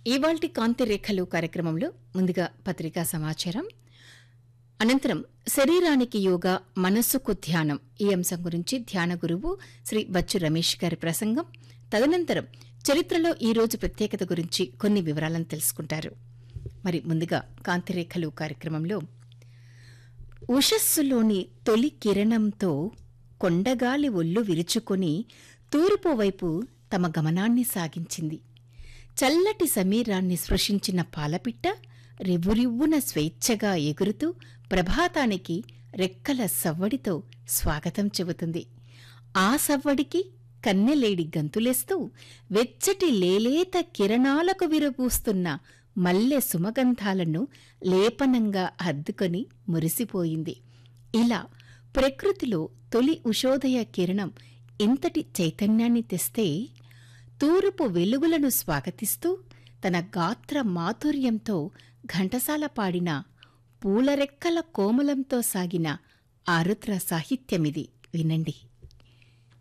ఇవాల్టి కాంతి రేఖలు కార్యక్రమంలో ముందుగా పత్రికా సమాచారం అనంతరం శరీరానికి యోగా మనస్సుకు ధ్యానం ఈ అంశం గురించి ధ్యాన గురువు శ్రీ బచ్చు రమేష్ గారి ప్రసంగం తదనంతరం చరిత్రలో ఈ రోజు ప్రత్యేకత గురించి కొన్ని వివరాలను తెలుసుకుంటారు మరి ముందుగా కాంతిరేఖలు కార్యక్రమంలో ఉషస్సులోని తొలి కిరణంతో కొండగాలి ఒళ్ళు విరుచుకొని తూర్పు వైపు తమ గమనాన్ని సాగించింది చల్లటి సమీరాన్ని స్పృశించిన పాలపిట్ట రివ్వురివ్వున స్వేచ్ఛగా ఎగురుతూ ప్రభాతానికి రెక్కల సవ్వడితో స్వాగతం చెబుతుంది ఆ సవ్వడికి కన్నెలేడి గంతులేస్తూ వెచ్చటి లేలేత కిరణాలకు విరబూస్తున్న మల్లె సుమగంధాలను లేపనంగా అద్దుకొని మురిసిపోయింది ఇలా ప్రకృతిలో తొలి ఉషోదయ కిరణం ఇంతటి చైతన్యాన్ని తెస్తే తూర్పు వెలుగులను స్వాగతిస్తూ తన గాత్ర మాధుర్యంతో ఘంటసాల పాడిన పూలరెక్కల కోమలంతో సాగిన ఆరుద్ర సాహిత్యమిది వినండి